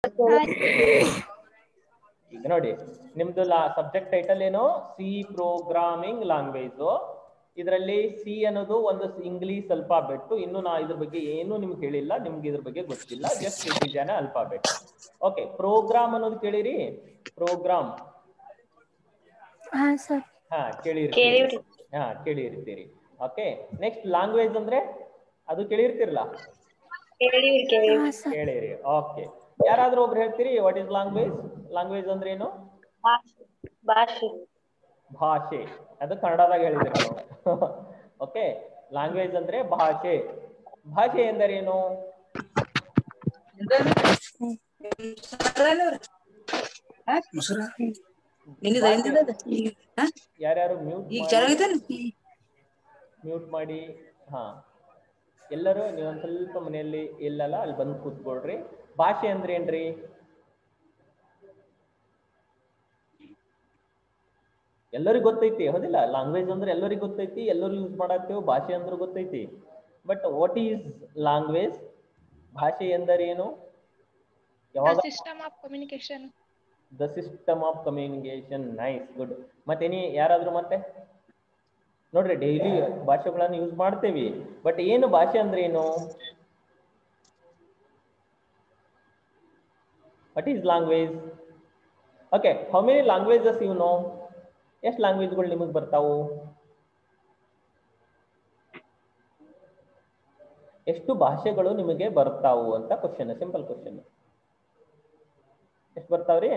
ಈಗ ನೋಡಿ ನಿಮ್ದು ಲಾ ಸಬ್ಜೆಕ್ಟ್ ಟೈಟಲ್ ಏನು ಸಿ ಪ್ರೋಗ್ರಾಮಿಂಗ್ ಲ್ಯಾಂಗ್ವೇಜ್ ಇದರಲ್ಲಿ ಸಿ ಅನ್ನೋದು ಒಂದು ಇಂಗ್ಲಿಷ್ ಅಲ್ಫಾಬೆಟ್ ಇನ್ನು ನಾ ಇದ್ರ ಬಗ್ಗೆ ಏನು ನಿಮ್ಗೆ ಹೇಳಿಲ್ಲ ನಿಮ್ಗೆ ಇದ್ರ ಬಗ್ಗೆ ಗೊತ್ತಿಲ್ಲ just it is an alphabet okay program ಅನ್ನೋದು ಕೇಳಿರಿ ಪ್ರೋಗ್ರಾಮ್ ಹಾ ಸರ್ ಹಾ ಕೇಳಿರ್ತೀರಿ ಹಾ ಕೇಳಿರ್ತೀರಿ ಓಕೆ ನೆಕ್ಸ್ಟ್ ಲ್ಯಾಂಗ್ವೇಜ್ ಅಂದ್ರೆ ಅದು ಕೇಳಿರ್ತಿರಲ್ಲ ಹಾ ಸರ್ ಕೇಳಿರಿ ಓಕೆ ಯಾರಾದ್ರೂ ಒಬ್ರು ಹೇಳ್ತೀರಿ ವಾಟ್ ಇಸ್ ಲ್ಯಾಂಗ್ವೇಜ್ ಲ್ಯಾಂಗ್ವೇಜ್ ಅಂದ್ರೆ ಏನು ಭಾಷೆ ಭಾಷೆ ಅದು ಕನ್ನಡದಾಗ ಹೇಳಿದ್ರಿ ನಾವು ಓಕೆ ಲ್ಯಾಂಗ್ವೇಜ್ ಅಂದ್ರೆ ಭಾಷೆ ಭಾಷೆ ಎಂದರೇನು ಮೊಸರ ನಿನ್ನಿದ ಎಂದಿದ ಯಾರ್ಯಾರು ಮ್ಯೂಟ್ ಈಗ ಚೆನ್ನಾಗೈತಾನ ಮ್ಯೂಟ್ ಮಾಡಿ ಹಾ ಎಲ್ಲರೂ ನೀವೊಂದ್ ಸ್ವಲ್ಪ ಮನೆಯಲ್ಲಿ ಇಲ್ಲಲ್ಲ ಅಲ್ಲಿ ಬಂದು ಕೂತ್ಕೊಳ್ರಿ ಭಾಷೆ ಅಂದ್ರೆ ಏನ್ರಿ ಎಲ್ಲರಿಗೂ ಗೊತ್ತೈತಿ ಹೌದಿಲ್ಲ ಲ್ಯಾಂಗ್ವೇಜ್ ಅಂದ್ರೆ ಎಲ್ಲರಿಗೂ ಗೊತ್ತೈತಿ ಎಲ್ಲರೂ ಯೂಸ್ ಮಾಡತ್ತೇವೆ ಭಾಷೆ ಅಂದ್ರೆ ಗೊತ್ತೈತಿ ಬಟ್ ವಾಟ್ ಈಸ್ ಲ್ಯಾಂಗ್ವೇಜ್ ಭಾಷೆ ಎಂದರೇನು ಯಾವಾಗ system of communication the system of communication nice good ಮತ್ತೇನಿ ಯಾರಾದ್ರೂ ಮತ್ತೆ ನೋಡ್ರಿ ಡೈಲಿ ಭಾಷೆಗಳನ್ನು ಯೂಸ್ ಮಾಡ್ತೇವಿ ಬಟ್ ಏನು ಭಾಷೆ ಅಂದ್ರೆ ಏನು what is language okay how many languages you know ಎಷ್ಟು ಲ್ಯಾಂಗ್ವೇಜ್ಗಳು ನಿಮಗೆ ಬರ್ತಾವು ಎಷ್ಟು ಭಾಷೆಗಳು ನಿಮಗೆ ಬರ್ತಾವು ಅಂತ ಕ್ವಶನ್ ಸಿಂಪಲ್ ಕ್ವಶನ್ ಎಷ್ಟು ಬರ್ತಾವ್ರಿ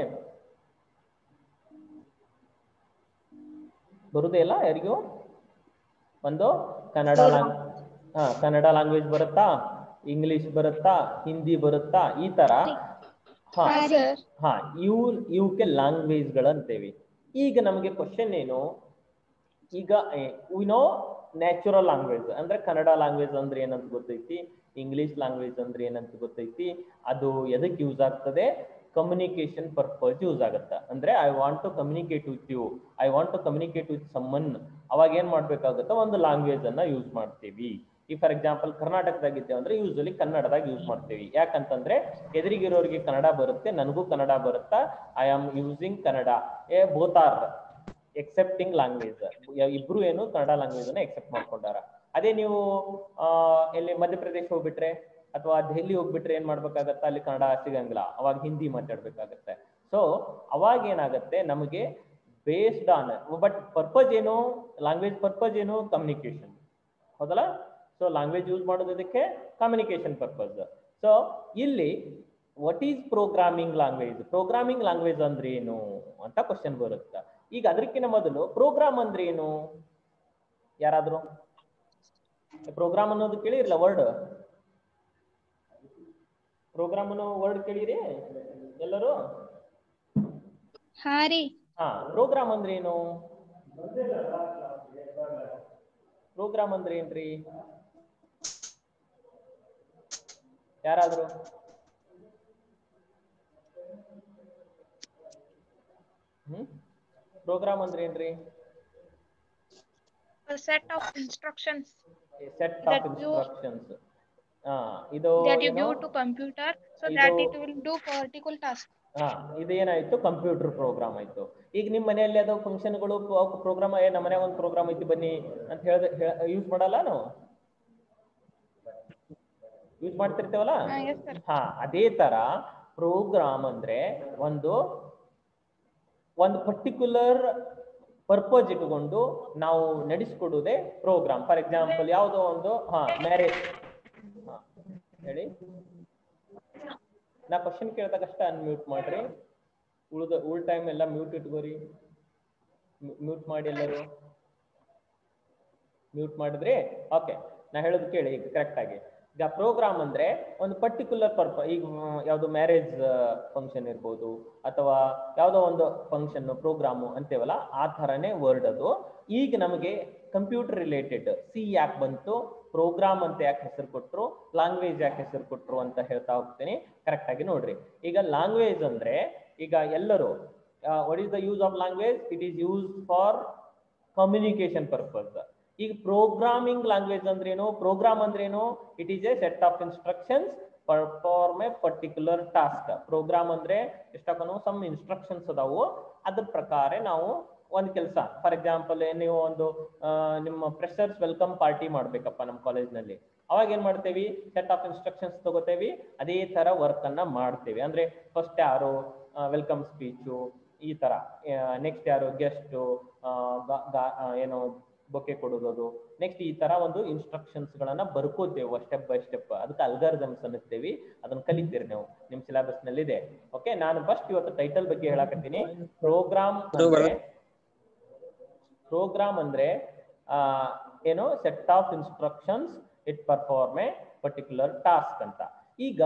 ಬರುದೇ ಇಲ್ಲ ಯಾರಿಗೂ ಒಂದು ಕನ್ನಡ ಲ್ಯಾಂಗ್ ಹಾ ಕನ್ನಡ ಲ್ಯಾಂಗ್ವೇಜ್ ಬರುತ್ತಾ ಇಂಗ್ಲಿಷ್ ಬರುತ್ತಾ ಹಿಂದಿ ಬರುತ್ತಾ ಈ ತರ ಹಾ ಸರ್ ಹಾ ಇವು ಇವಕ್ಕೆ ಲ್ಯಾಂಗ್ವೇಜ್ಗಳಂತೇವೆ ಈಗ ನಮಗೆ ಕ್ವಶನ್ ಏನು ಈಗ ನೋ ನ್ಯಾಚುರಲ್ ಲ್ಯಾಂಗ್ವೇಜ್ ಅಂದ್ರೆ ಕನ್ನಡ ಲ್ಯಾಂಗ್ವೇಜ್ ಅಂದ್ರೆ ಏನಂತ ಗೊತ್ತೈತಿ ಇಂಗ್ಲಿಷ್ ಲ್ಯಾಂಗ್ವೇಜ್ ಅಂದ್ರೆ ಏನಂತ ಗೊತ್ತೈತಿ ಅದು ಎದಕ್ಕೆ ಯೂಸ್ ಆಗ್ತದೆ ಕಮ್ಯುನಿಕೇಶನ್ ಪರ್ಪಸ್ ಯೂಸ್ ಆಗುತ್ತೆ ಅಂದ್ರೆ I want to communicate with you I want to communicate with someone ಅವಾಗ ಏನ್ ಮಾಡ್ಬೇಕಾಗುತ್ತೆ ಒಂದು ಲ್ಯಾಂಗ್ವೇಜ್ ಅನ್ನ ಯೂಸ್ ಮಾಡ್ತೀವಿ ಈ ಫಾರ್ ಎಕ್ಸಾಂಪಲ್ ಕರ್ನಾಟಕದಾಗಿದ್ದೇವೆ ಅಂದ್ರೆ ಯೂಶಲಿ ಕನ್ನಡದಾಗ ಯೂಸ್ ಮಾಡ್ತೀವಿ ಯಾಕಂತಂದ್ರೆ ಎದುರಿಗಿರೋರಿಗೆ ಕನ್ನಡ ಬರುತ್ತೆ ನನಗೂ ಕನ್ನಡ ಬರುತ್ತಾ I am using Kannada a both are accepting language ಇಬ್ರು ಏನು ಕನ್ನಡ ಲ್ಯಾಂಗ್ವೇಜ್ ಅನ್ನ ಎಕ್ಸೆಪ್ಟ್ ಮಾಡ್ಕೊಂಡಾರ ಅದೇ ನೀವು ಆ, ಎಲ್ಲಿ ಮಧ್ಯಪ್ರದೇಶ ಹೋಗ್ಬಿಟ್ರೆ ಅಥವಾ ದೆಹಲಿ ಹೋಗ್ಬಿಟ್ರೆ ಏನ್ ಮಾಡ್ಬೇಕಾಗತ್ತೆ ಅಲ್ಲಿ ಕನ್ನಡ ಸಿಗಂಗಿಲ್ಲ ಅವಾಗ ಹಿಂದಿ ಮಾತಾಡ್ಬೇಕಾಗತ್ತೆ ಸೊ ಅವಾಗ ಏನಾಗತ್ತೆ ನಮಗೆ ಬೇಸ್ಡ್ ಆನ್ ಬಟ್ ಪರ್ಪಸ್ ಏನು ಲ್ಯಾಂಗ್ವೇಜ್ ಪರ್ಪಸ್ ಏನು ಕಮ್ಯುನಿಕೇಶನ್ ಹೌದಲ್ಲ ಸೊ ಲ್ಯಾಂಗ್ವೇಜ್ ಯೂಸ್ ಮಾಡೋದಕ್ಕೆ ಕಮ್ಯುನಿಕೇಶನ್ ಪರ್ಪಸ್ ಸೊ ಇಲ್ಲಿ what is programming language programming language ಅಂದ್ರೆ ಏನು ಅಂತ ಕ್ವಶನ್ ಬರುತ್ತೆ ಈಗ ಅದಕ್ಕಿಂತ ಮೊದಲು ಪ್ರೋಗ್ರಾಮ್ ಅಂದ್ರೆ ಏನು ಯಾರಾದ್ರೂ ಪ್ರೋಗ್ರಾಮ್ ಅನ್ನೋದು ಕೇಳಿರಲ್ಲ ವರ್ಡ್ ಪ್ರೋಗ್ರಾಮ್ ಅನ್ನೋ ವರ್ಡ್ ಕೇಳಿರಿ ಎಲ್ಲರೂ ಹಾ ರೀ ಹಾ ಪ್ರೋಗ್ರಾಮ್ ಅಂದ್ರೆ ಏನು ಪ್ರೋಗ್ರಾಮ್ ಅಂದ್ರೆ ಏನ್ರಿ ಯಾರಾದ್ರು ಹ್ಮ್ ಪ್ರೋಗ್ರಾಮ್ ಅಂದ್ರೆ ಏನ್ರಿ set of instructions set That of you- instructions ಹಾ ಇದು that you ಏನು? give to computer so that ಇದು- it will do particular task ಹಾ ಇದೇನಾಯ್ತು ಕಂಪ್ಯೂಟರ್ ಪ್ರೋಗ್ರಾಮ್ ಆಯ್ತು ಈಗ ನಿಮ್ಮ ಮನೆಯಲ್ಲಿ ಅದು ಫಂಕ್ಷನ್ಗಳು ಪ್ರೋಗ್ರಾಮ್ ಏ ನಮ್ಮ ಮನ್ಯಾಗ ಒಂದು ಪ್ರೋಗ್ರಾಮ್ ಐತಿ ಬನ್ನಿ ಅಂತ ಹೇಳ್ದ ಯೂಸ್ ಮಾಡಲ್ಲ ನಾವು ಯೂಸ್ ಮಾಡ್ತಿರ್ತೇವಲ್ಲ ಹಾ yes sir ಹಾ ಅದೇ ತರ ಪ್ರೋಗ್ರಾಮ್ ಅಂದ್ರೆ ಒಂದು ಒಂದು ಪರ್ಟಿಕ್ಯುಲರ್ ಪರ್ಪಸ್ ಇಟ್ಕೊಂಡು ನಾವು ನಡೆಸ್ಕೊಡುವುದೇ ಪ್ರೋಗ್ರಾಮ್ ಫಾರ್ ಎಕ್ಸಾಂಪಲ್ ಯಾವುದೋ ಒಂದು ಹಾ ಮ್ಯಾರೇಜ್ ಹೇಳಿ ನಾ ಕ್ವಶನ್ ಕೇಳಿದಾಗ ಅಷ್ಟೇ ಅನ್ಮ್ಯೂಟ್ ಮಾಡ್ರಿ ಉಳ್ದ ಉಳ್ ಟೈಮ್ ಎಲ್ಲ ಮ್ಯೂಟ್ ಇಟ್ಕೋರಿ ಮ್ಯೂಟ್ ಮಾಡಿ ಎಲ್ಲರೂ ಮ್ಯೂಟ್ ಮಾಡಿದ್ರಿ ಓಕೆ ನಾ ಹೇಳೋದು ಕೇಳಿ ಈಗ ಕರೆಕ್ಟ್ ಆಗಿ ಈಗ ಪ್ರೋಗ್ರಾಮ್ ಅಂದ್ರೆ ಒಂದು ಪರ್ಟಿಕ್ಯುಲರ್ ಪರ್ಪ ಈಗ ಮ್, ಯಾವ್ದು ಮ್ಯಾರೇಜ್ ಫಂಕ್ಷನ್ ಇರ್ಬೋದು ಅಥವಾ ಯಾವುದೋ ಒಂದು ಫಂಕ್ಷನ್ ಪ್ರೋಗ್ರಾಮು ಅಂತೇವಲ್ಲ ಆ ಥರನೇ ವರ್ಡ್ ಅದು ಈಗ ನಮಗೆ ಕಂಪ್ಯೂಟರ್ ರಿಲೇಟೆಡ್ ಸಿ ಯಾಕೆ ಬಂತು ಪ್ರೋಗ್ರಾಮ್ ಅಂತ ಯಾಕೆ ಹೆಸರು ಕೊಟ್ರು ಲ್ಯಾಂಗ್ವೇಜ್ ಯಾಕೆ ಹೆಸರು ಕೊಟ್ರು ಅಂತ ಹೇಳ್ತಾ ಹೋಗ್ತೀನಿ ಕರೆಕ್ಟ್ ಆಗಿ ನೋಡ್ರಿ ಈಗ ಲ್ಯಾಂಗ್ವೇಜ್ ಅಂದ್ರೆ ಈಗ ಎಲ್ಲರೂ what is the use of language it is use for communication purpose ಈಗ ಪ್ರೋಗ್ರಾಮಿಂಗ್ ಲ್ಯಾಂಗ್ವೇಜ್ ಅಂದ್ರೇನು ಪ್ರೋಗ್ರಾಮ್ ಅಂದ್ರೇನು it is a set of instructions perform a particular task program ಅಂದ್ರೆ ಎಷ್ಟಾಕನು ಸಮ್ ಇನ್ಸ್ಟ್ರಕ್ಷನ್ಸ್ ಅದಾವು ಅದ್ರ ಪ್ರಕಾರ ನಾವು ಒಂದ್ ಕೆಲಸ ಫಾರ್ ಎಕ್ಸಾಂಪಲ್ ನೀವು ಒಂದು ಆ, ನಿಮ್ಮ ಫ್ರೆಶರ್ಸ್ ವೆಲ್ಕಮ್ ಪಾರ್ಟಿ ಮಾಡ್ಬೇಕಪ್ಪ ನಮ್ಮ ಕಾಲೇಜ್ನಲ್ಲಿ ಅವಾಗ ಏನ್ ಮಾಡ್ತೇವಿ ಸೆಟ್ ಆಫ್ ಇನ್ಸ್ಟ್ರಕ್ಷನ್ಸ್ ತಗೋತೇವಿ ಅದೇ ತರ ವರ್ಕ್ ಅನ್ನ ಮಾಡ್ತೇವೆ ಅಂದ್ರೆ ಫಸ್ಟ್ ಯಾರು ವೆಲ್ಕಮ್ ಸ್ಪೀಚು ಈ ತರ ನೆಕ್ಸ್ಟ್ ಯಾರು ಗೆಸ್ಟ್ ಏನು ಬೊಕ್ಕೆ ಕೊಡೋದು ನೆಕ್ಸ್ಟ್ ಈ ತರ ಒಂದು ಇನ್ಸ್ಟ್ರಕ್ಷನ್ಸ್ ಗಳನ್ನ ಬರ್ಕೋತೇವೆ ಸ್ಟೆಪ್ ಬೈ ಸ್ಟೆಪ್ ಅದಕ್ಕೆ ಅಲ್ಗಾರಿದಮ್ಸ್ ಅನ್ನುತ್ತೇವಿ ಅದನ್ನ ಕಲಿತೀರಿ ನೀವು ನಿಮ್ ಸಿಲೆಬಸ್ ನಲ್ಲಿ ಇದೆ ಓಕೆ ನಾನು ಫಸ್ಟ್ ಇವತ್ತು ಟೈಟಲ್ ಬಗ್ಗೆ ಹೇಳಕತ್ತೀನಿ ಪ್ರೋಗ್ರಾಮ್ ಅಂದ್ರೆ ಪ್ರೋಗ್ರಾಮ್ ಅಂದ್ರೆ ಆ, ಏನು set of instructions it perform a particular task ಅಂತ ಈಗ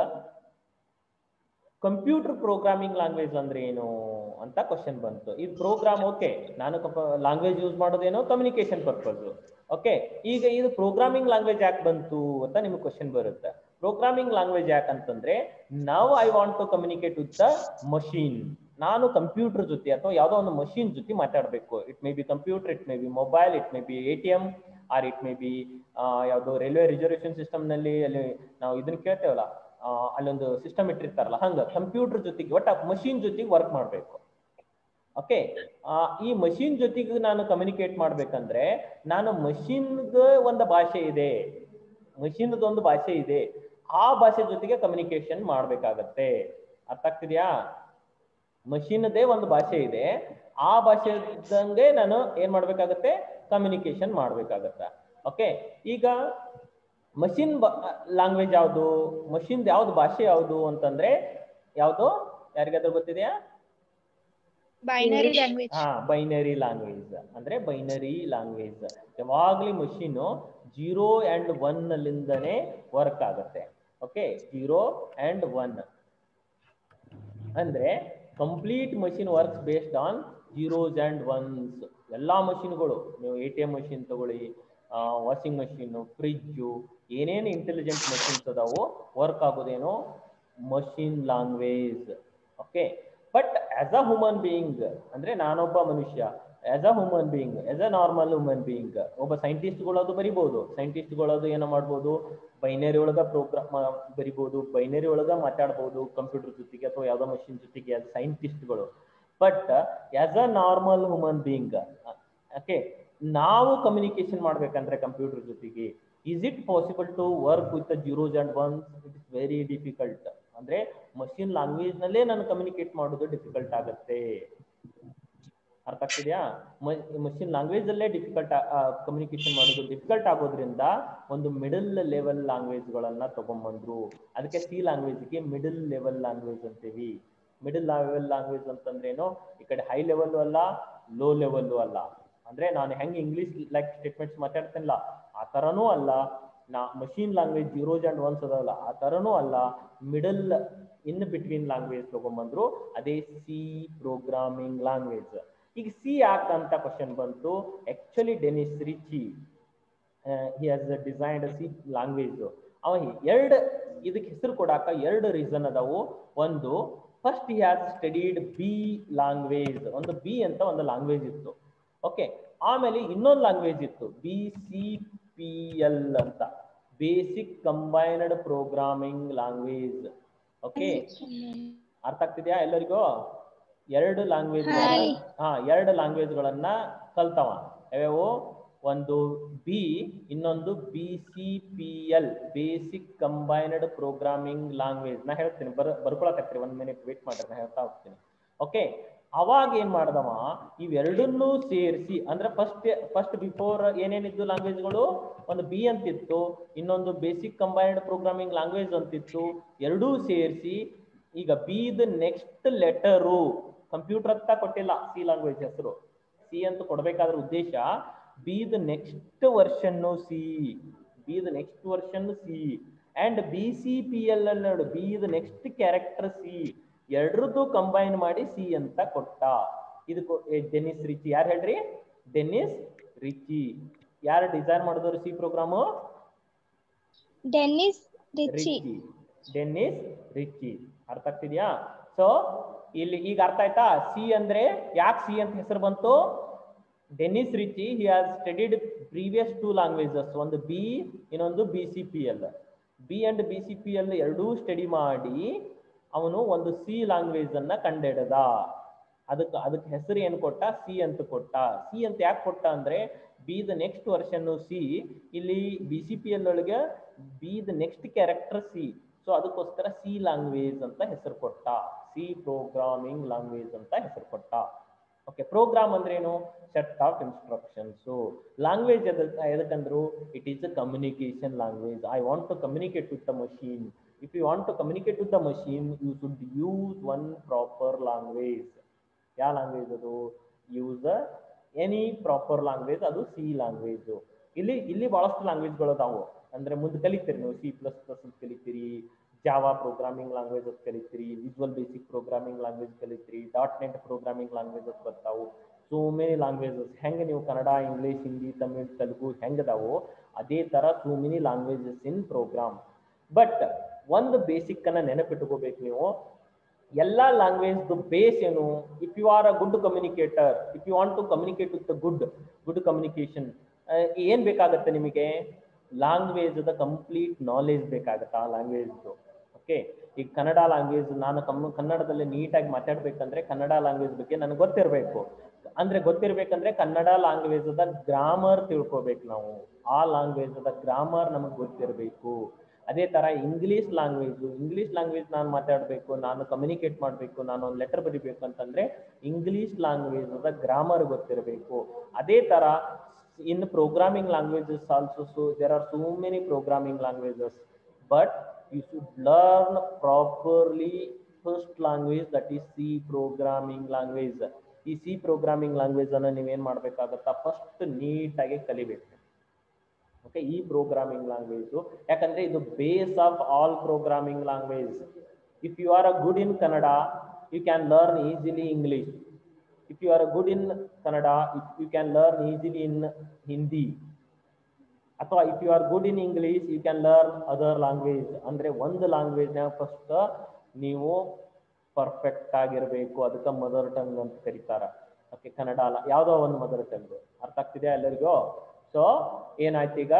ಕಂಪ್ಯೂಟರ್ ಪ್ರೋಗ್ರಾಮಿಂಗ್ ಲ್ಯಾಂಗ್ವೇಜ್ ಅಂದ್ರೆ ಏನು ಅಂತ ಕ್ವಶನ್ ಬಂತು ಈ ಪ್ರೋಗ್ರಾಮ್ ಓಕೆ ನಾನು ಲ್ಯಾಂಗ್ವೇಜ್ ಯೂಸ್ ಮಾಡೋದೇನೋ ಕಮ್ಯುನಿಕೇಶನ್ ಪರ್ಪಸ್ ಓಕೆ ಈಗ ಇದು ಪ್ರೋಗ್ರಾಮಿಂಗ್ ಲ್ಯಾಂಗ್ವೇಜ್ ಯಾಕೆ ಬಂತು ಅಂತ ನಿಮ್ಗೆ ಕ್ವಶನ್ ಬರುತ್ತೆ ಪ್ರೋಗ್ರಾಮಿಂಗ್ ಲ್ಯಾಂಗ್ವೇಜ್ ಯಾಕಂತಂದ್ರೆ ನಾವು I want to communicate with the machine ನಾನು ಕಂಪ್ಯೂಟರ್ ಜೊತೆ ಅಥವಾ ಯಾವುದೋ ಒಂದು ಮಷೀನ್ ಜೊತೆ ಮಾತಾಡಬೇಕು it may be computer it may be mobile it may be A T M or it may be ಯಾವುದೋ ರೈಲ್ವೆ ರಿಸರ್ವೇಶನ್ ಸಿಸ್ಟಮ್ ನಲ್ಲಿ ಅಲ್ಲಿ ನಾವು ಇದನ್ನ ಕೇಳ್ತೇವಲ್ಲ ಆ, ಅಲ್ಲೊಂದು ಸಿಸ್ಟಮ್ ಇಟ್ಟಿರ್ತಾರಲ್ಲ ಹಂಗ ಕಂಪ್ಯೂಟರ್ ಜೊತೆಗೆ ಒಟ್ಟ ಮಷೀನ್ ಜೊತೆಗೆ ವರ್ಕ್ ಮಾಡಬೇಕು ಓಕೆ ಈ ಮಷೀನ್ ಜೊತೆಗೆ ನಾನು ಕಮ್ಯುನಿಕೇಟ್ ಮಾಡ್ಬೇಕಂದ್ರೆ ನಾನು ಮಷೀನ್ಗೆ ಒಂದು ಭಾಷೆ ಇದೆ ಮಷೀನ್ದು ಒಂದು ಭಾಷೆ ಇದೆ ಆ ಭಾಷೆ ಜೊತೆಗೆ ಕಮ್ಯುನಿಕೇಶನ್ ಮಾಡ್ಬೇಕಾಗತ್ತೆ ಅರ್ಥ ಆಗ್ತಿದ್ಯಾ ಮಷೀನ್ದೇ ಒಂದು ಭಾಷೆ ಇದೆ ಆ ಭಾಷೆದಂಗೆ ನಾನು ಏನ್ ಮಾಡ್ಬೇಕಾಗತ್ತೆ ಕಮ್ಯುನಿಕೇಶನ್ ಮಾಡ್ಬೇಕಾಗತ್ತೆ ಓಕೆ ಈಗ ಮಷಿನ್ ಲ್ಯಾಂಗ್ವೇಜ್ ಯಾವುದು ಮಷಿನ್ ಯಾವ್ದು ಭಾಷೆ ಯಾವುದು ಅಂತಂದ್ರೆ ಯಾವುದು ಯಾರಿಗಾದ್ರೂ ಗೊತ್ತಿದೆಯಾ ಬೈನರಿ English. ಲ್ಯಾಂಗ್ವೇಜ್ ಹಾ ಬೈನರಿ ಲ್ಯಾಂಗ್ವೇಜ್ ಅಂದ್ರೆ ಬೈನರಿ ಲ್ಯಾಂಗ್ವೇಜ್ ಯಾವಾಗ್ಲಿ ಮಷೀನ್ ಜೀರೋ ಅಂಡ್ ಒನ್ ಅಲ್ಲಿಂದನೇ ವರ್ಕ್ ಆಗುತ್ತೆ ಓಕೆ ಜೀರೋ ಅಂಡ್ ಒನ್ ಅಂದ್ರೆ complete machine works based on zeros and ones ಎಲ್ಲಾ ಮಷಿನ್ಗಳು ನೀವು ಎ ಟಿ ಎಂ ಮಷಿನ್ ತಗೊಳ್ಳಿ ವಾಷಿಂಗ್ ಮಷೀನ್ ಫ್ರಿಜ್ಜು ಏನೇನು ಇಂಟೆಲಿಜೆಂಟ್ ಮಷಿನ್ಸ್ ಅದಾವು ವರ್ಕ್ ಆಗೋದೇನೋ machine language okay but as a human being ಅಂದ್ರೆ ನಾನೊಬ್ಬ ಮನುಷ್ಯ as a human being as a normal human being ಒಬ್ಬ ಸೈಂಟಿಸ್ಟ್ಗಳು ಅದು ಬರಿಬಹುದು ಸೈಂಟಿಸ್ಟ್ಗಳು ಅದು ಏನೋ ಮಾಡ್ಬೋದು ಬೈನರಿ ಒಳಗ ಪ್ರೋಗ್ರಾಮ್ ಬರಿಬಹುದು ಬೈನರಿ ಒಳಗ ಮಾತಾಡ್ಬೋದು ಕಂಪ್ಯೂಟರ್ ಜೊತೆಗೆ ಅಥವಾ ಯಾವ್ದೋ ಮಷಿನ್ ಜೊತೆಗೆ as ಸೈಂಟಿಸ್ಟ್ಗಳು but as a normal human being okay ನಾವು ಕಮ್ಯುನಿಕೇಶನ್ ಮಾಡ್ಬೇಕಂದ್ರೆ ಕಂಪ್ಯೂಟರ್ ಜೊತೆಗೆ is it possible to work with zeros and ones it is very difficult ಅಂದ್ರೆ ಮಷಿನ್ ಲ್ಯಾಂಗ್ವೇಜ್ ನಲ್ಲೇ ನಾನು ಕಮ್ಯುನಿಕೇಟ್ ಮಾಡೋದು ಡಿಫಿಕಲ್ಟ್ ಆಗುತ್ತೆ ಅರ್ಥ ಆಗ್ತಿದ್ಯಾ ಮಷಿನ್ ಲ್ಯಾಂಗ್ವೇಜ್ ಅಲ್ಲೇ ಡಿಫಿಕಲ್ಟ್ ಕಮ್ಯುನಿಕೇಶನ್ ಮಾಡೋದು ಡಿಫಿಕಲ್ಟ್ ಆಗೋದ್ರಿಂದ ಒಂದು ಮಿಡಲ್ ಲೆವೆಲ್ ಲ್ಯಾಂಗ್ವೇಜ್ ಗಳನ್ನ ತಗೊಂಡ್ಬಂದ್ರು ಅದಕ್ಕೆ ಸಿ ಲ್ಯಾಂಗ್ವೇಜ್ಗೆ ಮಿಡಲ್ ಲೆವೆಲ್ ಲ್ಯಾಂಗ್ವೇಜ್ ಅಂತೀವಿ ಮಿಡಲ್ ಲೆವೆಲ್ ಲ್ಯಾಂಗ್ವೇಜ್ ಅಂತಂದ್ರೇನು ಈ ಕಡೆ ಹೈ ಲೆವೆಲ್ ಅಲ್ಲ ಲೋ ಲೆವೆಲ್ ಅಲ್ಲ ಅಂದ್ರೆ ನಾನು ಹೆಂಗ್ ಇಂಗ್ಲಿಷ್ ಲೈಕ್ ಸ್ಟೇಟ್ಮೆಂಟ್ಸ್ ಮಾತಾಡ್ತೇನಲ್ಲ ಆ ತರನೂ ಅಲ್ಲ ನಾ machine language zeros and ones ಅದಲ್ಲ ಆ ತರನೂ ಅಲ್ಲ ಮಿಡಲ್ ಇನ್ ಬಿಟ್ವೀನ್ ಲ್ಯಾಂಗ್ವೇಜ್ ತಗೊಂಡ್ಬಂದ್ರು ಅದೇ ಸಿ ಪ್ರೋಗ್ರಾಮಿಂಗ್ ಲ್ಯಾಂಗ್ವೇಜ್ ಈಗ ಸಿ ಯಾಕಂತ ಕ್ವಶನ್ ಬಂತು actually Dennis Ritchie he has designed C language ಅವ ಎರಡು ಇದಕ್ಕೆ ಹೆಸರು ಕೊಡಾಕ ಎರಡು ರೀಸನ್ ಅದಾವು ಒಂದು first he has studied B language ಒಂದು ಬಿ ಅಂತ ಒಂದು ಲ್ಯಾಂಗ್ವೇಜ್ ಇತ್ತು ಓಕೆ ಆಮೇಲೆ ಇನ್ನೊಂದು ಲ್ಯಾಂಗ್ವೇಜ್ ಇತ್ತು ಬಿ ಸಿ ಪಿ ಎಲ್ ಅಂತ basic combined programming language okay ಅರ್ಥ ಆಗ್ತಿದ್ಯಾ ಎಲ್ಲರಿಗೂ ಎರಡು ಲ್ಯಾಂಗ್ವೇಜ್ ಹಾ ಎರಡು ಲ್ಯಾಂಗ್ವೇಜ್ ಗಳನ್ನ ಕಲ್ತವ ಯಾವ್ಯಾವು ಒಂದು ಬಿ ಇನ್ನೊಂದು B C P L basic combined programming language ನಾ ಹೇಳ್ತೀನಿ ಬರ್ ಬರ್ಕೊಳಕತ್ರಿ ಒಂದ್ ಮಿನಿಟ್ ವೇಟ್ ಮಾಡ್ರಿ ನಾ ಹೇಳ್ತಾ ಹೋಗ್ತೀನಿ ಓಕೆ ಅವಾಗ ಏನ್ ಮಾಡ್ದವ ಇವೆರಡನ್ನೂ ಸೇರಿಸಿ ಅಂದ್ರೆ ಫಸ್ಟ್ ಫಸ್ಟ್ ಬಿಫೋರ್ ಏನೇನಿದ್ದು ಲ್ಯಾಂಗ್ವೇಜ್ಗಳು ಒಂದು ಬಿ ಅಂತಿತ್ತು ಇನ್ನೊಂದು ಬೇಸಿಕ್ ಕಂಬೈನ್ಡ್ ಪ್ರೋಗ್ರಾಮಿಂಗ್ ಲ್ಯಾಂಗ್ವೇಜ್ ಅಂತಿತ್ತು ಎರಡೂ ಸೇರಿಸಿ ಈಗ ಬಿದ್ ನೆಕ್ಸ್ಟ್ ಲೆಟರು ಕಂಪ್ಯೂಟರ್ ಅಂತ ಕೊಟ್ಟಿಲ್ಲ ಸಿ ಲ್ಯಾಂಗ್ವೇಜ್ ಹೆಸರು ಸಿ ಅಂತ ಕೊಡ್ಬೇಕಾದ್ರ ಉದ್ದೇಶ B the next version C B the next version C and B C P L ಅಲ್ಲಿ ನೋಡು ಬಿದ್ ನೆಕ್ಸ್ಟ್ ಕ್ಯಾರೆಕ್ಟರ್ ಸಿ ಎರಡರದ್ದು ಕಂಬೈನ್ ಮಾಡಿ ಸಿ ಅಂತ ಕೊಟ್ಟ ಇದು ಡೆನಿಸ್ ರಿಚಿ ಯಾರು ಹೇಳ್ರಿ ಡೆನಿಸ್ ರಿಚಿ ಯಾರು ಡಿಸೈನ್ ಮಾಡಿದವರು C program Dennis Ritchie Ritchie Dennis Ritchie ಅರ್ಥ ಆಗ್ತಿದ್ಯಾ ಸೊ ಇಲ್ಲಿ ಈಗ ಅರ್ಥ ಆಯ್ತಾ ಸಿ ಅಂದ್ರೆ ಯಾಕೆ ಸಿ ಅಂತ ಹೆಸರು ಬಂತು Dennis Ritchie he has studied previous two languages ಒಂದು ಬಿ ಇನ್ನೊಂದು B C P L B and B C P L ಎರಡೂ ಸ್ಟಡಿ ಮಾಡಿ ಅವನು ಒಂದು ಸಿ ಲ್ಯಾಂಗ್ವೇಜ್ ಅನ್ನ ಕಂಡಿಡ್ದ ಅದಕ್ಕೆ ಅದಕ್ಕೆ ಹೆಸರು ಏನು ಕೊಟ್ಟ ಸಿ ಅಂತ ಕೊಟ್ಟ ಸಿ ಅಂತ ಯಾಕೆ ಕೊಟ್ಟ ಅಂದ್ರೆ B the next version C ಇಲ್ಲಿ ಬಿ ಸಿ ಪಿ ಎಲ್ ಒಳಗೆ B the next character C so ಅದಕ್ಕೋಸ್ಕರ ಸಿ ಲ್ಯಾಂಗ್ವೇಜ್ ಅಂತ ಹೆಸರು ಕೊಟ್ಟ ಸಿ ಪ್ರೋಗ್ರಾಮಿಂಗ್ ಲ್ಯಾಂಗ್ವೇಜ್ ಅಂತ ಹೆಸರು ಕೊಟ್ಟ ಓಕೆ ಪ್ರೋಗ್ರಾಮ್ ಅಂದ್ರೆ ಏನು ಸೆಟ್ ಆಫ್ ಇನ್ಸ್ಟ್ರಕ್ಷನ್ಸ್ ಲ್ಯಾಂಗ್ವೇಜ್ ಎದಕ್ಕಂದ್ರು it is a communication language I want to communicate with the machine if you want to communicate with the machine you should use one proper language ಯಾವ language ಅದು use any proper language ಅದು C language ಇಲ್ಲಿ ಇಲ್ಲಿ ಬಹಳಷ್ಟು ಲ್ಯಾಂಗ್ವೇಜ್ಗಳು ಅದಾವು ಅಂದ್ರೆ ಮುಂದೆ ಕಲಿತೀರಿ ನೀವು ಸಿ ಪ್ಲಸ್ ಪ್ಲಸ್ ಅಂತ ಕಲಿತೀರಿ ಜಾವಾ ಪ್ರೋಗ್ರಾಮಿಂಗ್ ಲ್ಯಾಂಗ್ವೇಜ್ ಅಂತ ಕಲಿತೀರಿ ವಿಜುವಲ್ ಬೇಸಿಕ್ ಪ್ರೋಗ್ರಾಮಿಂಗ್ ಲ್ಯಾಂಗ್ವೇಜ್ ಕಲಿತೀರಿ ಡಾಟ್ ನೆಟ್ ಪ್ರೋಗ್ರಾಮಿಂಗ್ ಲ್ಯಾಂಗ್ವೇಜಸ್ ಬರ್ತಾವು ಸೋ ಮೆನಿ ಲ್ಯಾಂಗ್ವೇಜಸ್ ಹೆಂಗೆ ನೀವು ಕನ್ನಡ ಇಂಗ್ಲೀಷ್ ಹಿಂದಿ ತಮಿಳ್ ತೆಲುಗು ಹೆಂಗದಾವೋ ಅದೇ ತರ so many languages in program but ಒಂದು ಬೇಸಿಕ್ ಅನ್ನ ನೆನಪಿಟ್ಕೋಬೇಕು ನೀವು ಎಲ್ಲಾ ಲ್ಯಾಂಗ್ವೇಜ್ ಬೇಸ್ ಏನು if you are a good communicator if you want to communicate with good good communication ಏನ್ ಬೇಕಾಗತ್ತೆ ನಿಮಗೆ ಲ್ಯಾಂಗ್ವೇಜ್ ದ ಕಂಪ್ಲೀಟ್ ನಾಲೆಜ್ ಬೇಕಾಗತ್ತೆ ಆ ಲ್ಯಾಂಗ್ವೇಜ್ ಓಕೆ ಈಗ ಕನ್ನಡ ಲ್ಯಾಂಗ್ವೇಜ್ ನಾನು ಕಮ್ ಕನ್ನಡದಲ್ಲಿ ನೀಟಾಗಿ ಮಾತಾಡ್ಬೇಕಂದ್ರೆ ಕನ್ನಡ ಲ್ಯಾಂಗ್ವೇಜ್ ಬಗ್ಗೆ ನನಗೆ ಗೊತ್ತಿರಬೇಕು ಅಂದ್ರೆ ಗೊತ್ತಿರ್ಬೇಕಂದ್ರೆ ಕನ್ನಡ ಲ್ಯಾಂಗ್ವೇಜ್ ದ ಗ್ರಾಮರ್ ತಿಳ್ಕೊಬೇಕು ನಾವು ಆ ಲ್ಯಾಂಗ್ವೇಜ್ ದ ಗ್ರಾಮರ್ ನಮಗೆ ಗೊತ್ತಿರಬೇಕು ಅದೇ ತರ ಇಂಗ್ಲಿಷ್ ಲ್ಯಾಂಗ್ವೇಜ್ ಇಂಗ್ಲಿಷ್ ಲ್ಯಾಂಗ್ವೇಜ್ ನಾನು ಮಾತಾಡಬೇಕು ನಾನು ಕಮ್ಯುನಿಕೇಟ್ ಮಾಡಬೇಕು ನಾನು ಒಂದು ಲೆಟರ್ ಬರಿಬೇಕು ಅಂತಂದ್ರೆ ಇಂಗ್ಲಿಷ್ ಲ್ಯಾಂಗ್ವೇಜ್ ಗ್ರಾಮರ್ ಗೊತ್ತಿರಬೇಕು ಅದೇ ತರ in programming languages also so there are so many programming languages but you should learn properly first language that is C programming language ಈ ಸಿ ಪ್ರೋಗ್ರಾಮಿಂಗ್ ಲ್ಯಾಂಗ್ವೇಜ್ ಅನ್ನ ನೀವೇನ್ ಮಾಡ್ಬೇಕಾಗತ್ತಾ ಫಸ್ಟ್ ನೀಟಾಗಿ ಕಲಿಬೇಕು ಓಕೆ ಈ programming language ಯಾಕಂದ್ರೆ ಇದು base of all programming language if you are a good in Kannada you can learn easily English if you are a good in Kannada you can learn easily in Hindi ಅಥವಾ if you are good in English you can learn other language ಅಂದ್ರೆ ಒಂದು ಲ್ಯಾಂಗ್ವೇಜ್ನಾಗ first ನೀವು perfect ಆಗಿರ್ಬೇಕು ಅದಕ್ಕೆ mother tongue ಅಂತ ಕರೀತಾರ okay Kannada ಅಲ್ಲ ಯಾವುದೋ ಒಂದು ಮದರ್ ಟಂಗ್ ಅರ್ಥ ಆಗ್ತಿದೆಯಾ ಎಲ್ಲರಿಗೂ ಸೊ ಏನಾಯ್ತು ಈಗ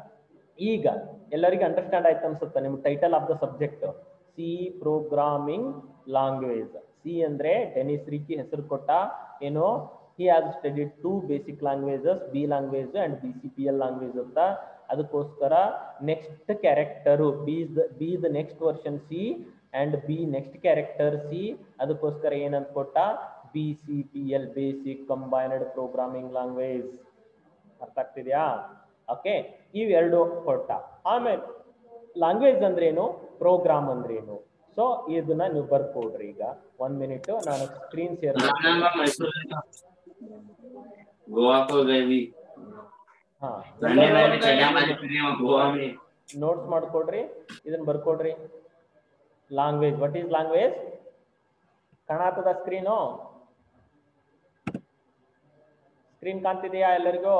ಈಗ ಎಲ್ಲರಿಗೂ ಅಂಡರ್ಸ್ಟ್ಯಾಂಡ್ ಆಯ್ತು ಅನ್ಸುತ್ತೆ ನಿಮ್ title of the subject C programming language C ಅಂದ್ರೆ ಡೆನಿಸ್ ರಿಕಿ ಹೆಸರು ಕೊಟ್ಟ ಏನು he has studied two basic languages B language and B C P L language ಅಂತ ಅದಕ್ಕೋಸ್ಕರ next character B B the next version C and B next character C ಅದಕ್ಕೋಸ್ಕರ ಏನಂತ ಕೊಟ್ಟ B C P L basic combined programming language ಅರ್ಥ ಆಗ್ತಿದ್ಯಾ okay ಇವೆರಡು ಕೊಟ್ಟ ಆಮೇಲೆ ಲ್ಯಾಂಗ್ವೇಜ್ ಅಂದ್ರೇನು ಪ್ರೋಗ್ರಾಮ್ ಅಂದ್ರೇನು ಸೊ ಇದನ್ನ ನೀವು ಬರ್ಕೊಡ್ರಿ ಈಗ ಒಂದ್ ಮಿನಿಟ್ ನಾನು ಸ್ಕ್ರೀನ್ ಶೇರ್ नाम मैसूर गोवा को गए भी ಹಾ संडे में चढ़ा मारे फिरे वहाँ गोवा में ನೋಟ್ಸ್ ಮಾಡ್ಕೊಡ್ರಿ ಇದನ್ನ ಬರ್ಕೊಡ್ರಿ ಲ್ಯಾಂಗ್ವೇಜ್ ವಾಟ್ ಈಸ್ ಲ್ಯಾಂಗ್ವೇಜ್ ಕಾಣತದ ಸ್ಕ್ರೀನು ಸ್ಕ್ರೀನ್ ಕಾಣ್ತಿದೆಯಾ ಎಲ್ಲರಿಗೂ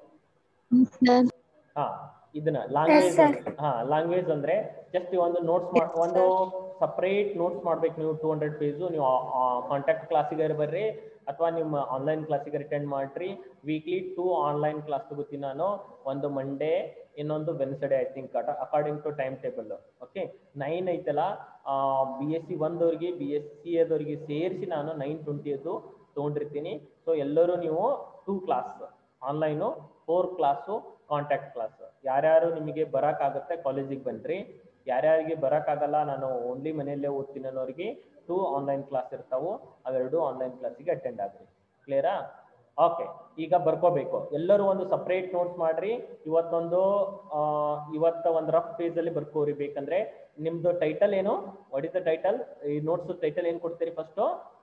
ಹಾ ಇದನ್ನ ಲ್ಯಾಂಗ್ವೇಜ್ sir. ಹಾ ಲ್ಯಾಂಗ್ವೇಜ್ ಅಂದ್ರೆ ಜಸ್ಟ್ ಒಂದು ನೋಟ್ಸ್ ಒಂದು ಸಪರೇಟ್ ನೋಟ್ಸ್ ಮಾಡ್ಬೇಕು ನೀವು ಟೂ ಹಂಡ್ರೆಡ್ ಪೇಜು ನೀವು ಕಾಂಟ್ಯಾಕ್ಟ್ ಕ್ಲಾಸಿಗೆ ಬರ್ರಿ ಅಥವಾ ನಿಮ್ಮ ಆನ್ಲೈನ್ ಕ್ಲಾಸಿಗೆ ಅಟೆಂಡ್ ಮಾಡ್ರಿ ವೀಕ್ಲಿ ಟೂ ಆನ್ಲೈನ್ ಕ್ಲಾಸ್ ತಗೋತೀನಿ ನಾನು ಒಂದು ಮಂಡೇ ಇನ್ನೊಂದು Wednesday I think according to time table okay nine ಐತಲ್ಲ ಬಿ ಎಸ್ ಸಿ ಒಂದವ್ರಿಗೆ ಬಿ ಎಸ್ ಸಿ ಅದವ್ರಿಗೆ ಸೇರಿಸಿ ನಾನು ನೈನ್ ಟ್ವೆಂಟಿ ಅದು ತೊಗೊಂಡಿರ್ತೀನಿ ಸೊ ಎಲ್ಲರೂ ನೀವು two class online four class contact class ಯಾರ್ಯಾರು ನಿಮಗೆ ಬರೋಕ್ಕಾಗುತ್ತೆ ಕಾಲೇಜಿಗೆ ಬನ್ನಿರಿ ಯಾರ್ಯಾರಿಗೆ ಬರೋಕ್ಕಾಗಲ್ಲ ನಾನು ಓನ್ಲಿ ಮನೆಯಲ್ಲೇ ಓದ್ತೀನಿ ಅನ್ನೋರಿಗೆ ಟೂ ಆನ್ಲೈನ್ ಕ್ಲಾಸ್ ಇರ್ತಾವು ಅವೆರಡು ಆನ್ಲೈನ್ ಕ್ಲಾಸಿಗೆ ಅಟೆಂಡ್ ಆಗ್ರಿ ಕ್ಲಿಯರಾ ಓಕೆ ಈಗ ಬರ್ಕೋಬೇಕು ಎಲ್ಲರೂ ಒಂದು ಸಪ್ರೇಟ್ ನೋಟ್ಸ್ ಮಾಡ್ರಿ ಇವತ್ತೊಂದು ಆ, ಇವತ್ತ ಒಂದು ರಫ್ ಪೇಜ್ ಅಲ್ಲಿ ಬರ್ಕೋರಿ ಬೇಕಂದ್ರೆ ನಿಮ್ದು ಟೈಟಲ್ ಏನು ವಾಟ್ ಇಸ್ ದ ಟೈಟಲ್ ಈ ನೋಟ್ಸ್ ಟೈಟಲ್ ಏನ್ ಕೊಡ್ತೀರಿ ಫಸ್ಟ್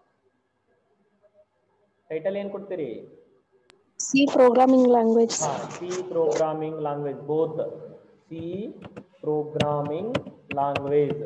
ಟೈಟಲ್ ಏನ್ ಕೊಡ್ತೀರಿ ಸಿ ಪ್ರೋಗ್ರಾಮಿಂಗ್ ಲ್ಯಾಂಗ್ವೇಜ್ ಹಾ C programming language both C programming language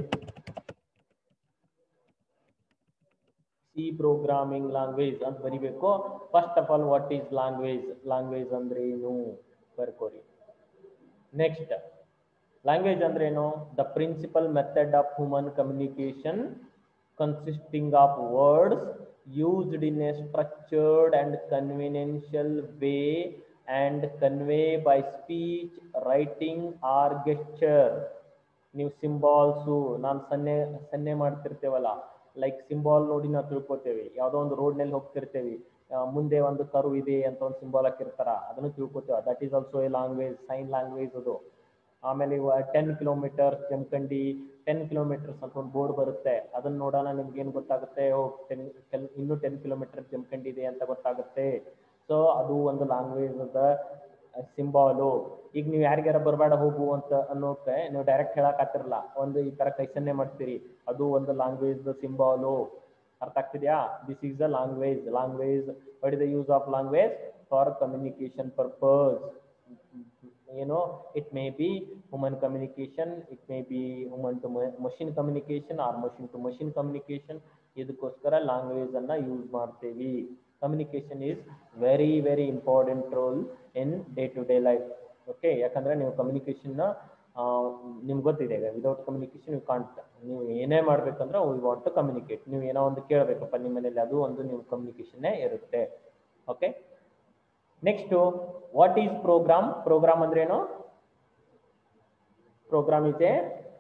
C programming language ಅಂತ ಬರಿಬೇಕು first of all what is language language ಅಂದ್ರೆ ಏನು ಬರ್ಕೋರಿ ನೆಕ್ಸ್ಟ್ ಲ್ಯಾಂಗ್ವೇಜ್ ಅಂದ್ರೆ ಏನು the principal method of human communication consisting of words used in a structured and conveniential way and convey by speech, writing or gesture. ನೀವು ಸಿಂಬಾಲ್ಸು ನಾನು ಸನ್ನೆ ಸನ್ನೆ ಮಾಡ್ತಿರ್ತೇವಲ್ಲ like symbol ನೋಡಿ ನಾವು ತಿಳ್ಕೊತೇವೆ ಯಾವುದೋ ಒಂದು ರೋಡ್ನಲ್ಲಿ ಹೋಗ್ತಿರ್ತೇವೆ ಆ, ಮುಂದೆ ಒಂದು ಕರು ಇದೆ ಅಂತ ಒಂದು ಸಿಂಬಾಲ್ ಹಾಕಿರ್ತಾರ ಅದನ್ನು ತಿಳ್ಕೊತೇವೆ that is also a language sign language ಅದು ಆಮೇಲೆ ಇವ ten kilometre Jamkhandi ten kilometres ಅಂತ ಒಂದು ಬೋರ್ಡ್ ಬರುತ್ತೆ ಅದನ್ನ ನೋಡೋಣ ನಿಮ್ಗೆ ಏನು ಗೊತ್ತಾಗುತ್ತೆ ಓ ಟೆನ್ ಇನ್ನೂ ಟೆನ್ ಕಿಲೋಮೀಟರ್ ಜಮಖಂಡಿ ಇದೆ ಅಂತ ಗೊತ್ತಾಗುತ್ತೆ ಸೊ ಅದು ಒಂದು ಲ್ಯಾಂಗ್ವೇಜ್ ಅದ ಸಿಂಬಾಲು ಈಗ ನೀವು ಯಾರಿಗಾರ ಬರಬೇಡ ಹೋಗು ಅಂತ ಅನ್ನೋಕೆ ನೀವು ಡೈರೆಕ್ಟ್ ಹೇಳಕ್ಕಾತಿರಲ್ಲ ಒಂದು ಈ ತರ ಕೈ ಸನ್ನೆ ಮಾಡ್ತೀರಿ ಅದು ಒಂದು ಲ್ಯಾಂಗ್ವೇಜ್ ಸಿಂಬಾಲು ಅರ್ಥ ಆಗ್ತಿದ್ಯಾ this is a language language what is the use of language for communication purpose ಏನು it may be human communication it may be human to machine communication or machine to machine communication ಇದಕ್ಕೋಸ್ಕರ language ಅನ್ನ use ಮಾಡ್ತೇವಿ communication is very very important role in day to day life okay ಯಾಕಂದ್ರೆ ನೀವು communication ನಿಮ್ಗೆ ಗೊತ್ತಿದೆ without communication you can't ನೀವು ಏನೇ ಮಾಡ್ಬೇಕಂದ್ರೆ ವಿ ವಾಂಟ್ ಟು ಕಮ್ಯುನಿಕೇಟ್ ನೀವು ಏನೋ ಒಂದು ಕೇಳಬೇಕಪ್ಪ ನಿಮ್ಮ ಮನೇಲಿ ಅದು ಒಂದು ನೀವು ಕಮ್ಯುನಿಕೇಶನ್ನೇ ಇರುತ್ತೆ okay next what is program program ಅಂದ್ರೆ ಏನು ಪ್ರೋಗ್ರಾಮ್ ಇದೆ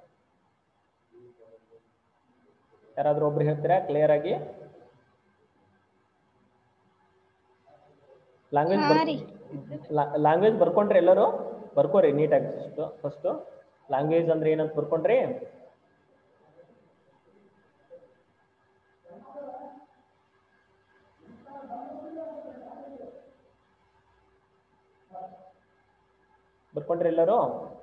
ಯಾರಾದ್ರೂ ಒಬ್ರು ಹೇಳ್ತೀರಾ ಕ್ಲಿಯರ್ ಆಗಿ ಲ್ಯಾಂಗ್ವೇಜ್ ಲ್ಯಾಂಗ್ವೇಜ್ ಬರ್ಕೊಂಡ್ರಿ ಎಲ್ಲರೂ ಬರ್ಕೋರಿ ನೀಟಾಗಿ ಫಸ್ಟ್ ಫಸ್ಟ್ ಲ್ಯಾಂಗ್ವೇಜ್ ಅಂದ್ರೆ ಏನಂತ ಬರ್ಕೊಂಡ್ರಿ ಬರ್ಕೊಂಡ್ರಿ ಎಲ್ಲರೂ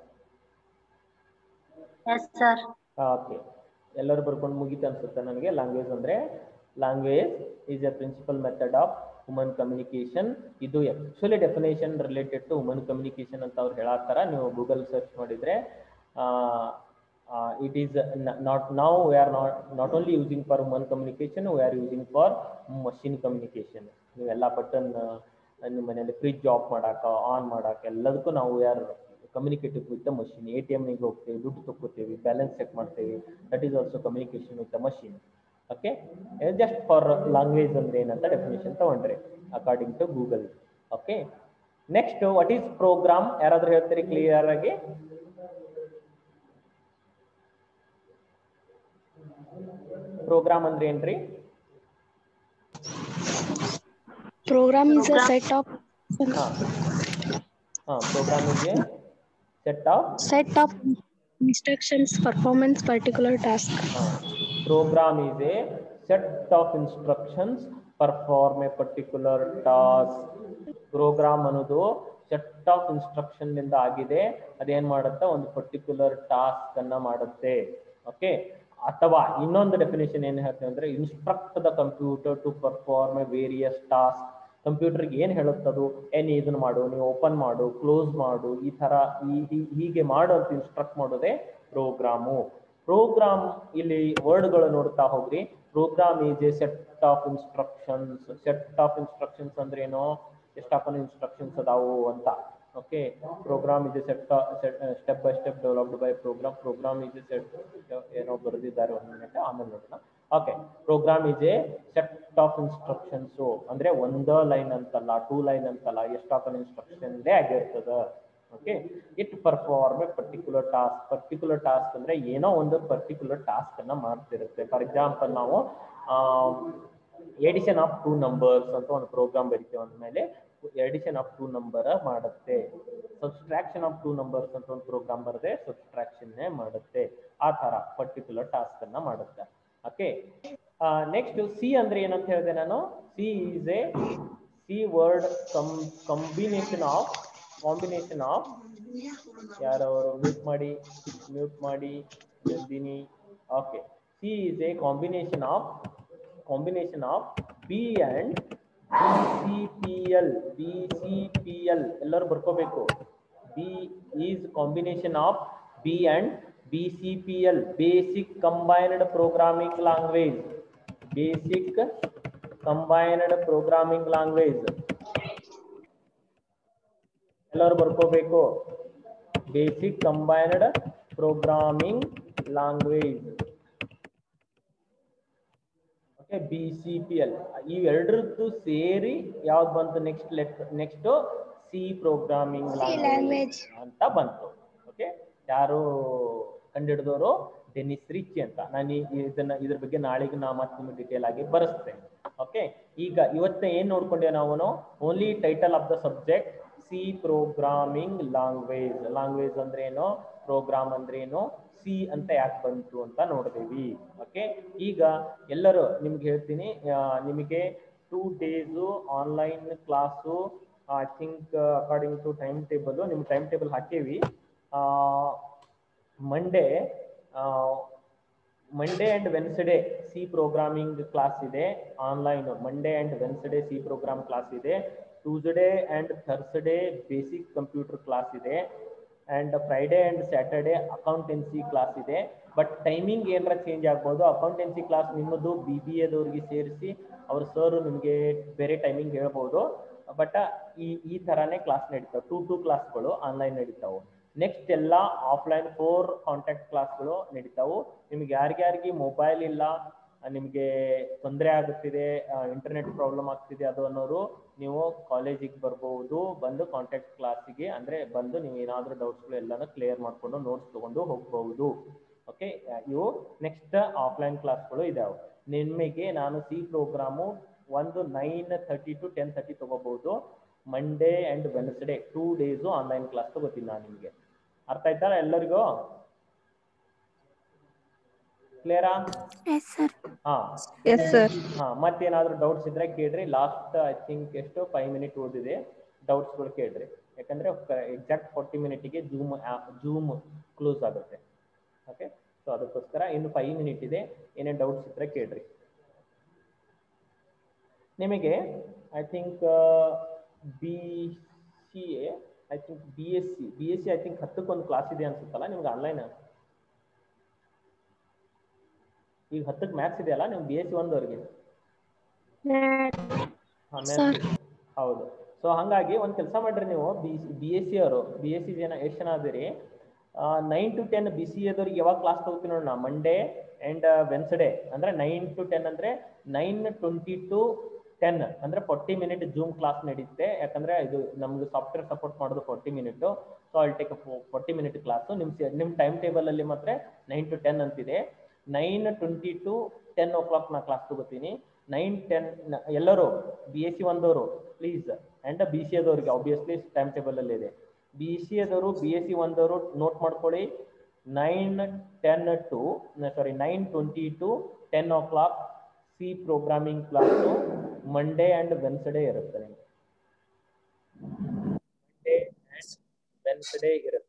ಎಸ್ ಸರ್ ಓಕೆ ಎಲ್ಲರೂ ಬರ್ಕೊಂಡು ಮುಗೀತು ಅನ್ಸುತ್ತೆ ನನಗೆ ಲ್ಯಾಂಗ್ವೇಜ್ ಅಂದ್ರೆ language is a principal method of human communication ಇದು actually definition related to human communication ಅಂತ ಅವ್ರು ಹೇಳತ್ತಾರ ನೀವು ಗೂಗಲ್ ಸರ್ಚ್ ಮಾಡಿದ್ರೆ ಇಟ್ ಈಸ್ ನಾಟ್ ನಾವು we are not not only using for human communication we are using for machine communication ನೀವೆಲ್ಲ button ನಿಮ್ಮ ಮನೆಯಲ್ಲಿ ಫ್ರಿಜ್ ಆಫ್ ಮಾಡಾಕ ಆನ್ ಮಾಡಾಕ ಎಲ್ಲದಕ್ಕೂ ನಾವು ಯಾರು communicative with the machine A T ಎಮ್ನಿಗೆ ಹೋಗ್ತೇವೆ ದುಡ್ಡು ತಗೋತೇವೆ ಬ್ಯಾಲೆನ್ಸ್ ಚೆಕ್ ಮಾಡ್ತೇವೆ that is also communication with the machine okay just for language ಅಂದ್ರೆ ಏನಂತ ಡೆಫಿನೇಷನ್ ತಗೊಂಡ್ರೆ according to Google okay next what is program ಯಾರಾದ್ರೂ ಹೇಳ್ತೀರಿ ಕ್ಲಿಯರ್ ಆಗಿ ಪ್ರೋಗ್ರಾಮ್ ಅಂದ್ರೆ ಏನ್ರಿ Program is a set of ಹಾ ಹಾ ಪ್ರೋಗ್ರಾಮ್ ಇದೆ set of set of instructions performance particular task. program is a set of instructions perform a particular task program ಅನ್ನೋದು set of instruction ನಿಂದ ಆಗಿದೆ ಅದೇನ್ ಮಾಡುತ್ತೆ ಒಂದು ಪರ್ಟಿಕ್ಯುಲರ್ ಟಾಸ್ಕ್ ಅನ್ನ ಮಾಡುತ್ತೆ ಓಕೆ ಅಥವಾ ಇನ್ನೊಂದು ಡೆಫಿನೇಷನ್ ಏನ್ ಹೇಳ್ತೇವೆ ಅಂದ್ರೆ instruct the computer to perform a various task ಕಂಪ್ಯೂಟರ್ಗೆ ಏನ್ ಹೇಳುತ್ತದು ಏನ್ ಇದನ್ನ ಮಾಡು ನೀವು ಓಪನ್ ಮಾಡು ಕ್ಲೋಸ್ ಮಾಡು ಈ ತರ ಈ ಈ- ಹೀಗೆ ಮಾಡು ಅಂತ ಇನ್ಸ್ಟ್ರಕ್ಟ್ ಮಾಡೋದೇ ಪ್ರೋಗ್ರಾಮು ಪ್ರೋಗ್ರಾಮ್ ಇಲ್ಲಿ ವರ್ಡ್ಗಳು ನೋಡ್ತಾ ಹೋಗ್ರಿ program is a set of instructions set of instructions ಅಂದ್ರೆ ಏನು ಎಷ್ಟಪ್ಪ ಇನ್ಸ್ಟ್ರಕ್ಷನ್ಸ್ ಅದಾವು ಅಂತ okay program is a set step by step developed by program program is a set ಏನೋ ಬರೆದಿದ್ದಾರೆ ಒಂದು ಮಿನಿಟ್ ಆಮೇಲೆ ನೋಡೋಣ okay program is a set of instructions ಅಂದ್ರೆ ಒಂದ ಲೈನ್ ಅಂತಲ್ಲ ಟೂ ಲೈನ್ ಅಂತಲ್ಲ ಎಷ್ಟಪ್ಪ ಇನ್ಸ್ಟ್ರಕ್ಷನ್ ಆಗಿರ್ತದ okay it perform a particular task particular task ಅಂದ್ರೆ ಏನೋ ಒಂದು ಪರ್ಟಿಕ್ಯುಲರ್ ಟಾಸ್ಕ್ ಅನ್ನ ಮಾಡ್ತಿರುತ್ತೆ ಫಾರ್ ಎಕ್ಸಾಂಪಲ್ ನಾವು ಎಡಿಷನ್ ಆಫ್ ಟೂ ನಂಬರ್ಸ್ ಅಂತ ಒಂದು ಪ್ರೋಗ್ರಾಮ್ ಬರಿತೇವೆ ಅಂದ್ಮೇಲೆ ಎಡಿಷನ್ ಆಫ್ ಟೂ ನಂಬರ್ ಮಾಡುತ್ತೆ ಸಬ್ಸ್ಟ್ರಾಕ್ಷನ್ ಆಫ್ ಟೂ ನಂಬರ್ಸ್ ಅಂತ ಒಂದು ಪ್ರೋಗ್ರಾಮ್ ಬರದೆ ಸಬ್ಸ್ಟ್ರಾಕ್ಷನ್ ಮಾಡುತ್ತೆ ಆ ತರ ಪರ್ಟಿಕ್ಯುಲರ್ ಟಾಸ್ಕ್ ಅನ್ನ ಮಾಡುತ್ತೆ ಓಕೆ ನೆಕ್ಸ್ಟ್ ಸಿ ಅಂದ್ರೆ ಏನಂತ ಹೇಳಿದೆ ನಾನು C is a C word come combination of combination of ಯಾರವರು ಮ್ಯೂಟ್ ಮಾಡಿ ಮ್ಯೂಟ್ ಮಾಡಿ Nandini okay C is a combination of combination of B and B C P L B C P L ಎಲ್ಲರೂ ಬರ್ಕೋಬೇಕು B is combination of B and B C P L basic combined programming language basic combined programming language ಎಲ್ಲರೂ ಬರ್ಕೋಬೇಕು basic combined programming language okay B C P L ಇವೆರಡರದ್ದು ಸೇರಿ ಯಾವ್ದು ಬಂತು next let next C programming language ಅಂತ ಬಂತು okay ಯಾರು ಕಂಡಿಡಿದವರು Denis rich ಅಂತ ನಾನು ಈ- ಇದನ್ನ ಇದ್ರ ಬಗ್ಗೆ ನಾಳೆಗೆ ನಾ ಮತ್ತೆ ನಿಮಗೆ ಡೀಟೇಲ್ ಆಗಿ ಬರೆಸ್ತೇನೆ ಓಕೆ ಈಗ ಇವತ್ತ ಏನ್ ನೋಡ್ಕೊಂಡೆ ನಾವು only title of the subject C programming language language ಅಂದ್ರೆ ಏನು ಪ್ರೋಗ್ರಾಮ್ ಅಂದ್ರೆ ಏನು ಸಿ ಅಂತ ಯಾಕೆ ಬಂತು ಅಂತ ನೋಡಿದೀವಿ ಓಕೆ ಈಗ ಎಲ್ಲರೂ ನಿಮ್ಗೆ ಹೇಳ್ತೀನಿ ಆ, ನಿಮಗೆ two days online class I think according to time table ನಿಮ್ ಟೈಮ್ ಟೇಬಲ್ ಹಾಕೇವಿ Monday Monday and Wednesday C programming class ಇದೆ online Monday and Wednesday C program class ಇದೆ Tuesday and Thursday basic computer class ಇದೆ and Friday and Saturday accountancy class ಇದೆ but timing ಏನಾರ change ಆಗ್ಬೋದು accountancy class ನಿಮ್ಮದು B B ಎದವ್ರಿಗೆ ಸೇರಿಸಿ ಅವ್ರ ಸರ್ ನಿಮಗೆ ಬೇರೆ ಟೈಮಿಂಗ್ ಹೇಳ್ಬೋದು ಬಟ್ ಈ ಈ ಥರನೇ ಕ್ಲಾಸ್ ನಡೀತಾವೆ ಟೂ ಟೂ ಕ್ಲಾಸ್ಗಳು ಆನ್ಲೈನ್ ನಡೀತಾವೆ ನೆಕ್ಸ್ಟ್ ಎಲ್ಲ ಆಫ್ಲೈನ್ ಫೋರ್ ಕಾಂಟ್ಯಾಕ್ಟ್ ಕ್ಲಾಸ್ಗಳು ನಡೀತಾವು ನಿಮ್ಗೆ ಯಾರಿಗ್ಯಾರಿಗೆ ಮೊಬೈಲ್ ಇಲ್ಲ ನಿಮಗೆ ತೊಂದರೆ ಆಗುತ್ತಿದೆ ಇಂಟರ್ನೆಟ್ ಪ್ರಾಬ್ಲಮ್ ಆಗ್ತಿದೆ ಅದು ಅನ್ನೋರು ನೀವು ಕಾಲೇಜಿಗೆ ಬರ್ಬೋದು ಬಂದು ಕಾಂಟ್ಯಾಕ್ಟ್ ಕ್ಲಾಸಿಗೆ ಅಂದ್ರೆ ಬಂದು ನೀವು ಏನಾದರೂ ಡೌಟ್ಸ್ಗಳು ಎಲ್ಲಾನು ಕ್ಲಿಯರ್ ಮಾಡ್ಕೊಂಡು ನೋಟ್ಸ್ ತಗೊಂಡು ಹೋಗ್ಬಹುದು ಓಕೆ ಇವು ನೆಕ್ಸ್ಟ್ ಆಫ್ಲೈನ್ ಕ್ಲಾಸ್ಗಳು ಇದಾವೆ ನಿಮಗೆ ನಾನು ಸಿ ಪ್ರೋಗ್ರಾಮು ಒಂದು nine thirty to ten thirty ತಗೋಬಹುದು Monday and Wednesday two days online class ತಗೋತೀನಿ ನಾನು ನಿಮಗೆ ಅರ್ಥ ಆಯ್ತಾ ಎಲ್ಲರಿಗೂ ಕ್ಲಿಯರಾ ಎಸ್ ಸರ್ ಹಾ ಎಸ್ ಸರ್ ಹಾ ಮತ್ತೇನಾದ್ರೂ ಡೌಟ್ಸ್ ಇದ್ರೆ ಕೇಳ್ರಿ ಲಾಸ್ಟ್ ಐ ಥಿಂಕ್ ಎಷ್ಟು ಫೈವ್ ಮಿನಿಟ್ ಉಳಿದಿದೆ ಡೌಟ್ಸ್ಗಳು ಕೇಳ್ರಿ ಯಾಕಂದ್ರೆ ಎಕ್ಸಾಕ್ಟ್ ಫೋರ್ಟಿ ಮಿನಿಟಿಗೆ ಜೂಮ್ ಜೂಮ್ ಕ್ಲೋಸ್ ಆಗುತ್ತೆ ಓಕೆ ಸೊ ಅದಕ್ಕೋಸ್ಕರ ಇನ್ನು ಫೈವ್ ಮಿನಿಟ್ ಇದೆ ಏನೇ ಡೌಟ್ಸ್ ಇದ್ರೆ ಕೇಳ್ರಿ ನಿಮಗೆ I think B C A I think B S C B S C I think ಹತ್ತಕ್ಕೊಂದು ಕ್ಲಾಸ್ ಇದೆ ಅನ್ಸುತ್ತಲ್ಲ ನಿಮ್ಗೆ ಆನ್ಲೈನ್ ಈಗ ಹತ್ತಕ್ಕೆ ಮ್ಯಾಥ್ಸ್ ಇದೆಯಲ್ಲ ನೀವು ಬಿ ಎಸ್ ಸಿ ಒಂದವರೆಗೆ ಹಾ, maths Sir. ಇದೆ. ಹೌದು ಸೊ ಹಂಗಾಗಿ ಒಂದ್ ಕೆಲಸ ಮಾಡ್ರಿ ನೀವು ಬಿ ಬಿ ಎಸ್ ಸಿ ಅವರು ಬಿ ಎಸ್ ಸಿ ಜನ ಎಷ್ಟು ಜನ ಅದಿರಿ nine to ten B C ಎದವ್ರಿಗೆ ಯಾವಾಗ ಕ್ಲಾಸ್ ತಗೋತೀನಿ ನೋಡೋಣ ಮಂಡೇ ಅಂಡ್ ವೆನ್ಸ್ಡೇ ಅಂದ್ರೆ ನೈನ್ ಟು ಟೆನ್ ಅಂದ್ರೆ ನೈನ್ ಟ್ವೆಂಟಿ ಟು ಟೆನ್ ಅಂದ್ರೆ ಫೋರ್ಟಿ ಮಿನಿಟ್ ಜೂಮ್ ಕ್ಲಾಸ್ ನಡೀತೆ ಯಾಕಂದ್ರೆ ಇದು ನಮ್ಗೆ ಸಾಫ್ಟ್ವೇರ್ ಸಪೋರ್ಟ್ ಮಾಡೋದು ಫೋರ್ಟಿ ಮಿನಿಟ್ ಸೊ ಅಲ್ಲಿ ಟೇಕ್ ಫೋರ್ಟಿ ಮಿನಿಟ್ ಕ್ಲಾಸು ನಿಮ್ ಸ- ನಿಮ್ ಟೈಮ್ ಟೇಬಲ್ ಅಲ್ಲಿ ಮಾತ್ರ ನೈನ್ ಟು ಟೆನ್ ಅಂತಿದೆ nine twenty to ten o'clock ನಾ ಕ್ಲಾಸ್ ತಗೋತೀನಿ ನೈನ್ ಟೆನ್ ಎಲ್ಲರೂ ಬಿ ಎಸ್ ಸಿ ಒಂದವರು ಪ್ಲೀಸ್ ಅಂಡ್ ಬಿ ಸಿ ಅದವ್ರಿಗೆ ಆಬ್ವಿಯಸ್ಲಿ ಟೈಮ್ ಟೇಬಲ್ ಅಲ್ಲಿ ಇದೆ ಬಿ ಸಿ ಅದವರು ಬಿ ಎಸ್ ಸಿ ಒಂದವರು ನೋಟ್ ಮಾಡ್ಕೊಳ್ಳಿ nine ten to sorry nine twenty to ten o'clock C programming class Monday and Wednesday ಇರುತ್ತೆ ನಿಮ್ಗೆ Monday and Wednesday ಇರುತ್ತೆ